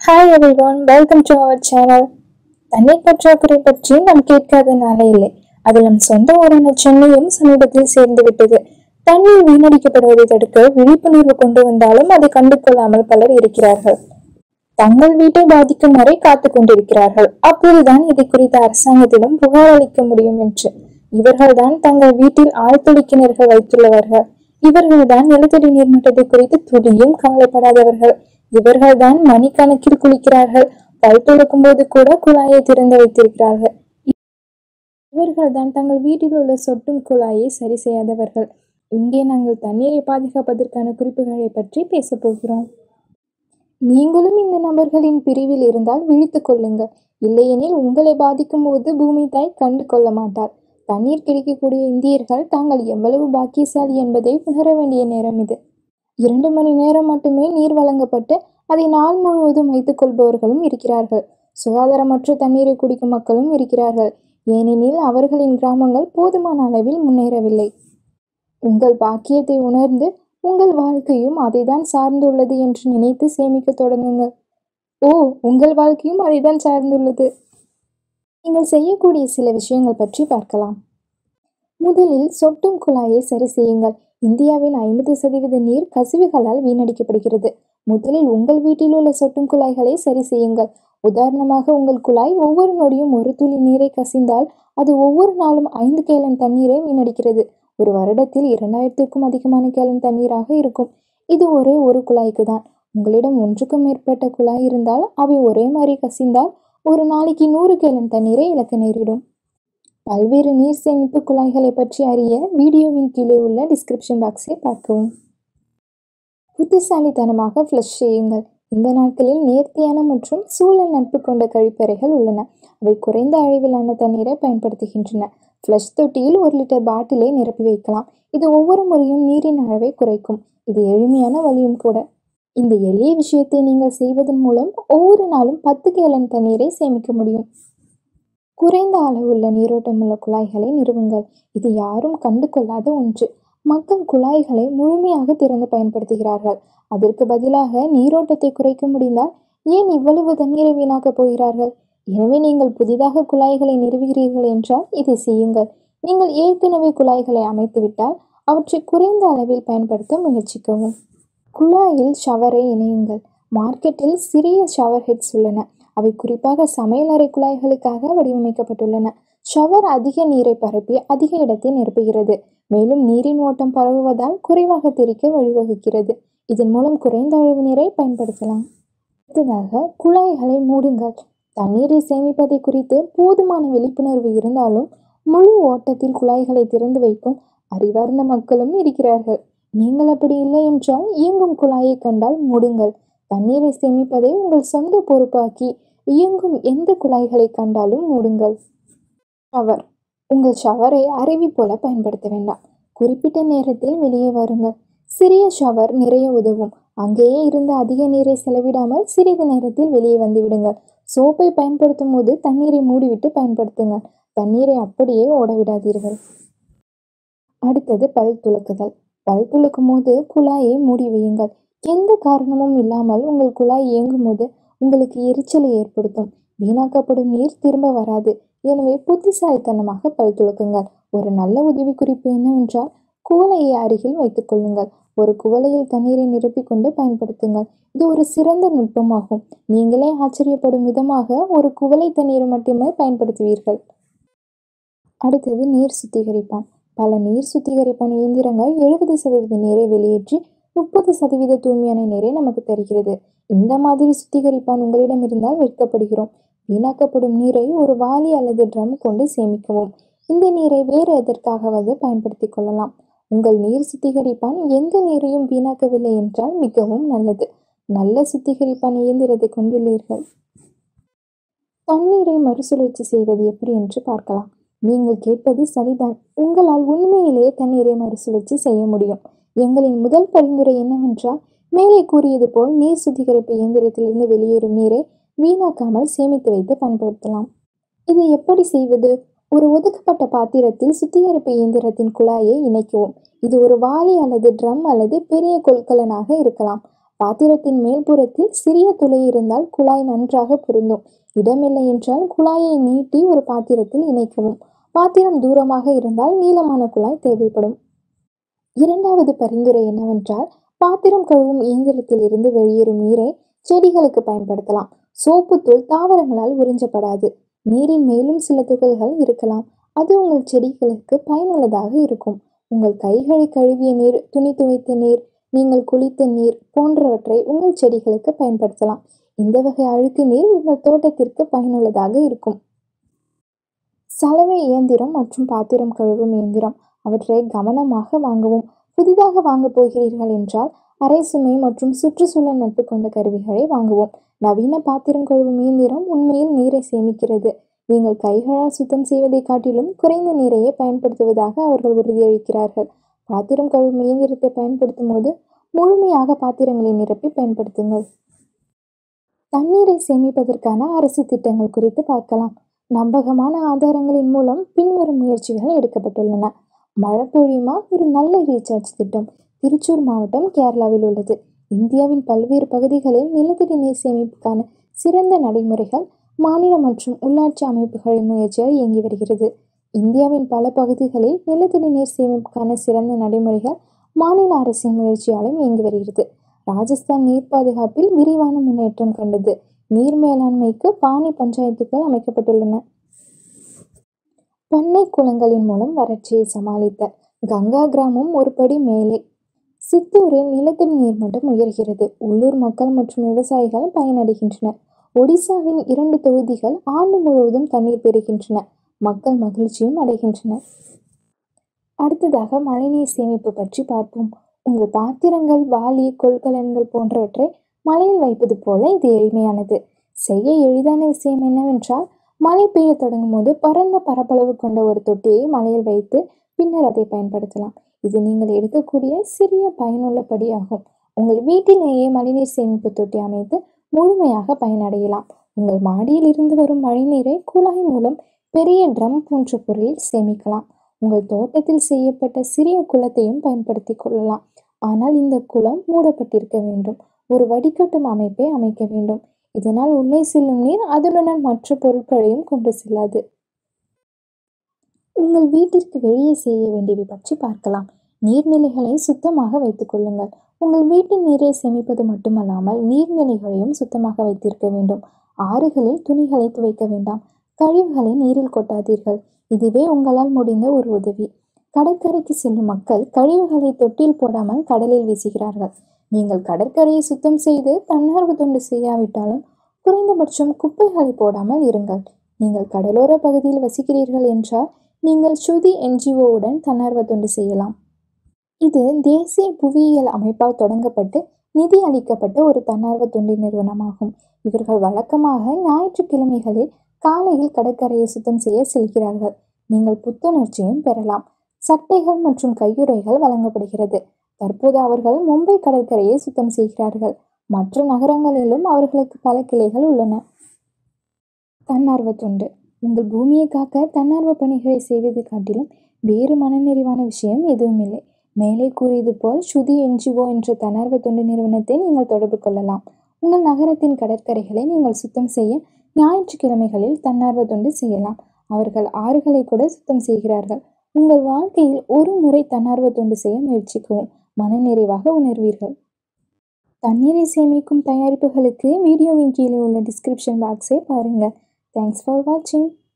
hi everyone welcome to our channel தண்ணீர் பற்றாக்குறை பற்றி நாம் கேட்காத நாளே இல்லை அதில் நம் சொந்த ஊரான சென்னையும் சமீபத்தில் சேர்ந்து விட்டது தண்ணீர் வீணடிக்கப்படுவதை தடுக்க விழிப்புணர்வு கொண்டு வந்தாலும் அதை கண்டு கொள்ளாமல் பலர் இருக்கிறார்கள் தங்கள் வீட்டை பாதிக்கும் வரை காத்துக் கொண்டிருக்கிறார்கள் அப்போதுதான் இதை குறித்த அரசாங்கத்திடம் புகார் அளிக்க முடியும் என்று இவர்கள்தான் தங்கள் வீட்டில் ஆழ்துளை கிணறுகள் வைத்துள்ளவர்கள் இவர்கள்தான் நிலத்தடி நீர்மட்டத்தை குறித்து துளியும் கவலைப்படாதவர்கள் இவர்கள்தான் மணிக்கணக்கில் குளிக்கிறார்கள் பல் துளக்கும் போது கூட குழாயை திறந்து வைத்திருக்கிறார்கள் இவர்கள்தான் தங்கள் வீட்டில் உள்ள சொட்டும் குழாயை சரி செய்யாதவர்கள் இங்கே நாங்கள் தண்ணீரை பாதுகாப்பதற்கான குறிப்புகளை பற்றி பேசப் போகிறோம் நீங்களும் இந்த நபர்களின் பிரிவில் இருந்தால் விழித்துக் கொள்ளுங்கள் இல்லையெனில் உங்களை பாதிக்கும் போது பூமி தாய் கண்டு கொள்ள மாட்டார் தண்ணீர் கிடைக்கக்கூடிய இந்தியர்கள் தாங்கள் எவ்வளவு பாக்கியசாலி என்பதை உணர வேண்டிய நேரம் இது இரண்டு மணி நேரம் மட்டுமே நீர் வழங்கப்பட்டு அதை நாள் முழுவதும் வைத்துக் கொள்பவர்களும் இருக்கிறார்கள் சுகாதாரமற்ற தண்ணீரை குடிக்கும் மக்களும் இருக்கிறார்கள் ஏனெனில் அவர்களின் கிராமங்கள் போதுமான அளவில் முன்னேறவில்லை உங்கள் பாக்கியத்தை உணர்ந்து உங்கள் வாழ்க்கையும் அதைதான் சார்ந்துள்ளது என்று நினைத்து சேமிக்க தொடங்குங்கள் ஓ உங்கள் வாழ்க்கையும் அதைதான் சார்ந்துள்ளது நீங்கள் செய்யக்கூடிய சில விஷயங்கள் பற்றி பார்க்கலாம் முதலில் சொட்டும் குழாயை சரி செய்யுங்கள் இந்தியாவின் ஐம்பது சதவீத நீர் கசிவுகளால் வீணடிக்கப்படுகிறது முதலில் உங்கள் வீட்டில் உள்ள சொட்டும் குழாய்களை சரி செய்யுங்கள் உதாரணமாக உங்கள் குழாய் ஒவ்வொரு நொடியும் ஒரு துளி நீரை கசிந்தால் அது ஒவ்வொரு நாளும் ஐந்து கேலன் தண்ணீரை வீணடிக்கிறது ஒரு வருடத்தில் இரண்டாயிரத்துக்கும் அதிகமான கேலன் தண்ணீராக இருக்கும் இது ஒரே ஒரு குழாய்க்கு தான் உங்களிடம் ஒன்றுக்கும் மேற்பட்ட குழாய் இருந்தால் அவை ஒரே மாதிரி கசிந்தால் ஒரு நாளைக்கு நூறு கேலன் தண்ணீரை இழக்க நேரிடும் பல்வேறு நீர் சேமிப்பு குழாய்களை பற்றி அறிய வீடியோவின் கீழே உள்ள டிஸ்கிரிப்ஷன் பாக்ஸை பார்க்கவும் புத்திசாலித்தனமாக ஃப்ளஷ் செய்யுங்கள் இந்த நாட்களில் நேர்த்தியான மற்றும் சூழல் நட்பு கொண்ட கழிப்பறைகள் உள்ளன அவை குறைந்த அளவிலான தண்ணீரை பயன்படுத்துகின்றன ஃப்ளஷ் தொட்டியில் ஒரு லிட்டர் பாட்டிலை நிரப்பி வைக்கலாம் இது ஒவ்வொரு முறையும் நீரின் அளவை குறைக்கும் இது எளிமையான வழியும் கூட இந்த எளிய விஷயத்தை நீங்கள் செய்வதன் மூலம் ஒவ்வொரு நாளும் பத்து கேலன் தண்ணீரை சேமிக்க முடியும் குறைந்த அளவுள்ள நீரோட்டமுள்ள குழாய்களை நிறுவுங்கள் இது யாரும் கண்டு கொள்ளாத ஒன்று மக்கள் குழாய்களை முழுமையாக திறந்து பயன்படுத்துகிறார்கள் அதற்கு பதிலாக நீரோட்டத்தை குறைக்க முடிந்தால் ஏன் இவ்வளவு தண்ணீரை வீணாக்கப் போகிறார்கள் எனவே நீங்கள் புதிதாக குழாய்களை நிறுவுகிறீர்கள் என்றால் இதை செய்யுங்கள் நீங்கள் ஏற்கனவே குழாய்களை அமைத்துவிட்டால் அவற்றை குறைந்த அளவில் பயன்படுத்த முயற்சிக்கவும் குழாயில் ஷவரை இணையுங்கள் மார்க்கெட்டில் சிறிய ஷவர் ஹெட்ஸ் உள்ளன அவை குறிப்பாக சமையலறை குழாய்களுக்காக வடிவமைக்கப்பட்டுள்ளன ஷவர் அதிக நீரை பரப்பி அதிக இடத்தை நிரப்புகிறது மேலும் நீரின் ஓட்டம் பரவுவதால் குறைவாக தெரிக்க வழிவகுக்கிறது இதன் மூலம் குறைந்த அளவு நீரை பயன்படுத்தலாம் அடுத்ததாக குழாய்களை மூடுங்கள் தண்ணீரை சேமிப்பதை குறித்து போதுமான விழிப்புணர்வு இருந்தாலும் முழு ஓட்டத்தில் குழாய்களை திறந்து வைக்கும் அறிவார்ந்த மக்களும் இருக்கிறார்கள் நீங்கள் அப்படி இல்லை என்றால் இயங்கும் குழாயை கண்டால் மூடுங்கள் தண்ணீரை சேமிப்பதை உங்கள் சொந்த பொறுப்பாக்கி இயங்கும் எந்த குழாய்களை கண்டாலும் மூடுங்கள் ஷவர் உங்கள் ஷவரை அருவி போல பயன்படுத்த வேண்டாம் குறிப்பிட்ட நேரத்தில் வெளியே வாருங்கள் சிறிய ஷவர் நிறைய உதவும் அங்கேயே இருந்து அதிக நீரை செலவிடாமல் சிறிது நேரத்தில் வெளியே வந்து விடுங்கள் சோப்பை பயன்படுத்தும் போது தண்ணீரை மூடிவிட்டு பயன்படுத்துங்கள் தண்ணீரை அப்படியே ஓட விடாதீர்கள் அடுத்தது பல் துலக்குதல் பல் துலக்கும் போது குழாயை மூடி வையுங்கள் எந்த காரணமும் இல்லாமல் உங்கள் குழாய் இயங்கும் போது உங்களுக்கு எரிச்சலை ஏற்படுத்தும் வீணாக்கப்படும் நீர் திரும்ப வராது எனவே புத்திசாலித்தனமாக பல் துலக்குங்கள் ஒரு நல்ல உதவி குறிப்பு என்னவென்றால் குவளையை அருகில் வைத்துக் கொள்ளுங்கள் ஒரு குவளையில் தண்ணீரை நிரப்பிக் கொண்டு பயன்படுத்துங்கள் இது ஒரு சிறந்த நுட்பமாகும் நீங்களே ஆச்சரியப்படும் விதமாக ஒரு குவளை தண்ணீரை மட்டுமே பயன்படுத்துவீர்கள் அடுத்தது நீர் சுத்திகரிப்பான் பல நீர் சுத்திகரிப்பான் இயந்திரங்கள் எழுபது சதவீத நீரை வெளியேற்றி முப்பது சதவீத தூய்மையான நீரை நமக்கு தருகிறது இந்த மாதிரி சுத்திகரிப்பான் உங்களிடம் இருந்தால் விற்கப்படுகிறோம் வீணாக்கப்படும் நீரை ஒரு வாளி அல்லது ட்ரம் கொண்டு சேமிக்கவும் இந்த நீரை வேறு எதற்காகவது பயன்படுத்திக் கொள்ளலாம் உங்கள் நீர் சுத்திகரிப்பான் எந்த நீரையும் வீணாக்கவில்லை என்றால் மிகவும் நல்லது நல்ல சுத்திகரிப்பான் இயந்திரத்தை கொண்டுள்ளீர்கள் தண்ணீரை மறுசுழற்சி செய்வது எப்படி என்று பார்க்கலாம் நீங்கள் கேட்பது சரிதான் உங்களால் உண்மையிலேயே தண்ணீரை மறுசுழற்சி செய்ய முடியும் எங்களின் முதல் பரிந்துரை என்னவென்றால் மேலே கூறியது போல் நீர் சுத்திகரிப்பு இயந்திரத்திலிருந்து வெளியேறும் நீரை வீணாக்காமல் சேமித்து வைத்து பயன்படுத்தலாம் இதை எப்படி செய்வது ஒரு ஒதுக்கப்பட்ட பாத்திரத்தில் சுத்திகரிப்பு இயந்திரத்தின் குழாயை இணைக்கவும் இது ஒரு வாளி அல்லது ட்ரம் அல்லது பெரிய கொள்கலனாக இருக்கலாம் பாத்திரத்தின் மேல்புறத்தில் சிறிய துளை இருந்தால் குழாய் நன்றாக பொருந்தும் இடமில்லை என்றால் குழாயை நீட்டி ஒரு பாத்திரத்தில் இணைக்கவும் பாத்திரம் தூரமாக இருந்தால் நீளமான குழாய் தேவைப்படும் இரண்டாவது பரிந்துரை என்னவென்றால் பாத்திரம் கழுவும் இயந்திரத்தில் இருந்து வெளியேறும் நீரை செடிகளுக்கு பயன்படுத்தலாம் சோப்புத்தூள் தாவரங்களால் உறிஞ்சப்படாது நீரின் மேலும் சில துகள்கள் இருக்கலாம் அது உங்கள் செடிகளுக்கு பயனுள்ளதாக இருக்கும் உங்கள் கைகளை கழுவிய நீர் துணி துவைத்த நீர் நீங்கள் குளித்த நீர் போன்றவற்றை உங்கள் செடிகளுக்கு பயன்படுத்தலாம் இந்த வகை அழுக்கு நீர் உங்கள் தோட்டத்திற்கு பயனுள்ளதாக இருக்கும் சலவை இயந்திரம் மற்றும் பாத்திரம் கழுவும் இயந்திரம் அவற்றை கவனமாக வாங்கவும் புதிதாக வாங்கப் போகிறீர்கள் என்றால் அரை சுமை மற்றும் சுற்றுச்சூழல் நட்பு கொண்ட கருவிகளை வாங்குவோம் நவீன பாத்திரம் கழுவும் இயந்திரம் உண்மையில் நீரை சேமிக்கிறது நீங்கள் கைகளால் சுத்தம் செய்வதை காட்டிலும் குறைந்த நீரையே பயன்படுத்துவதாக அவர்கள் உறுதியளிக்கிறார்கள் பாத்திரம் கழுவும் இயந்திரத்தை பயன்படுத்தும் போது முழுமையாக பாத்திரங்களை நிரப்பி பயன்படுத்துங்கள் தண்ணீரை சேமிப்பதற்கான அரசு திட்டங்கள் குறித்து பார்க்கலாம் நம்பகமான ஆதாரங்களின் மூலம் பின்வரும் முயற்சிகள் எடுக்கப்பட்டுள்ளன மழை பொழியுமா ஒரு நல்ல ரீசார்ஜ் திட்டம் திருச்சூர் மாவட்டம் கேரளாவில் உள்ளது இந்தியாவின் பல்வேறு பகுதிகளில் நிலத்தடி நீர் சேமிப்புக்கான சிறந்த நடைமுறைகள் மாநில மற்றும் உள்ளாட்சி அமைப்புகளின் முயற்சியால் இயங்கி வருகிறது இந்தியாவின் பல பகுதிகளில் நிலத்தடி நீர் சேமிப்புக்கான சிறந்த நடைமுறைகள் மாநில அரசின் முயற்சியாலும் இயங்கி வருகிறது ராஜஸ்தான் நீர் பாதுகாப்பில் விரிவான முன்னேற்றம் கண்டது நீர் மேலாண்மைக்கு பாணி பஞ்சாயத்துகள் அமைக்கப்பட்டுள்ளன பண்ணை குளங்களின் மூலம் வறட்சியை சமாளித்த கங்கா கிராமம் ஒரு படி மேலே சித்தூரில் நிலத்தடி நீர்மட்டம் உயர்கிறது உள்ளூர் மக்கள் மற்றும் விவசாயிகள் பயனடைகின்றனர் ஒடிசாவின் இரண்டு தொகுதிகள் ஆண்டு முழுவதும் தண்ணீர் பெறுகின்றன மக்கள் மகிழ்ச்சியும் அடைகின்றனர் அடுத்ததாக மழைநீர் சேமிப்பு பற்றி பார்ப்போம் உங்கள் பாத்திரங்கள் வாளி கொள்கலன்கள் போன்றவற்றை மழையில் வைப்பது போல இது எளிமையானது செய்ய எளிதான விஷயம் என்னவென்றால் மழை பெய்ய தொடங்கும் போது பரந்த பரப்பளவு கொண்ட ஒரு தொட்டியை மலையில் வைத்து பின்னர் அதை பயன்படுத்தலாம் இது நீங்கள் எடுக்கக்கூடிய சிறிய பயனுள்ள படியாகும் உங்கள் வீட்டிலேயே மழைநீர் சேமிப்பு தொட்டி அமைத்து முழுமையாக பயனடையலாம் உங்கள் மாடியில் இருந்து வரும் மழைநீரை குழாய் மூலம் பெரிய ட்ரம் போன்ற பொருளில் சேமிக்கலாம் உங்கள் தோட்டத்தில் செய்யப்பட்ட சிறிய குளத்தையும் பயன்படுத்தி கொள்ளலாம் ஆனால் இந்த குளம் மூடப்பட்டிருக்க வேண்டும் ஒரு வடிகட்டும் அமைப்பை அமைக்க வேண்டும் இதனால் உள்ளே செல்லும் நீர் அதனுடன் மற்ற பொருட்களையும் கொண்டு செல்லாது உங்கள் வீட்டிற்கு வெளியே செய்ய வேண்டியவை பற்றி பார்க்கலாம் நீர்நிலைகளை சுத்தமாக வைத்துக் கொள்ளுங்கள் உங்கள் வீட்டின் நீரை சேமிப்பது மட்டுமல்லாமல் நீர்நிலைகளையும் சுத்தமாக வைத்திருக்க வேண்டும் ஆறுகளில் துணிகளை துவைக்க வேண்டாம் கழிவுகளை நீரில் கொட்டாதீர்கள் இதுவே உங்களால் முடிந்த ஒரு உதவி கடற்கரைக்கு செல்லும் மக்கள் கழிவுகளை தொட்டில் போடாமல் கடலில் வீசுகிறார்கள் நீங்கள் கடற்கரையை சுத்தம் செய்து தன்னார்வ தொண்டு செய்யாவிட்டாலும் குறைந்தபட்சம் குப்பைகளை போடாமல் இருங்கள் நீங்கள் கடலோர பகுதியில் வசிக்கிறீர்கள் என்றால் நீங்கள் ஸ்ருதி என்ஜிஓவுடன் தன்னார்வ தொண்டு செய்யலாம் இது தேசிய புவியியல் அமைப்பால் தொடங்கப்பட்டு நிதி அளிக்கப்பட்ட ஒரு தன்னார்வ தொண்டு நிறுவனமாகும் இவர்கள் வழக்கமாக ஞாயிற்றுக்கிழமைகளில் காலையில் கடற்கரையை சுத்தம் செய்ய செல்கிறார்கள் நீங்கள் புத்துணர்ச்சியும் பெறலாம் சட்டைகள் மற்றும் கையுறைகள் வழங்கப்படுகிறது தற்போது அவர்கள் மும்பை கடற்கரையை சுத்தம் செய்கிறார்கள் மற்ற நகரங்களிலும் அவர்களுக்கு பல கிளைகள் உள்ளன தன்னார்வ தொண்டு உங்கள் பூமியை காக்க தன்னார்வ பணிகளை செய்வதை காட்டிலும் வேறு மனநிறைவான விஷயம் எதுவும் இல்லை மேலே கூறியது போல் ஸ்ருதி என்ஜிஓ என்ற தன்னார்வ தொண்டு நிறுவனத்தை நீங்கள் தொடர்பு கொள்ளலாம் உங்கள் நகரத்தின் கடற்கரைகளை நீங்கள் சுத்தம் செய்ய ஞாயிற்றுக்கிழமைகளில் தன்னார்வ தொண்டு செய்யலாம் அவர்கள் ஆறுகளை கூட சுத்தம் செய்கிறார்கள் உங்கள் வாழ்க்கையில் ஒரு முறை தன்னார்வ தொண்டு செய்ய முயற்சிக்கவும் மனநிறைவாக உணர்வீர்கள் தண்ணீரை சேமிக்கும் தயாரிப்புகளுக்கு வீடியோவின் கீழே உள்ள டிஸ்கிரிப்ஷன் பாக்ஸை பாருங்கள் தேங்க்ஸ் ஃபார் வாட்சிங்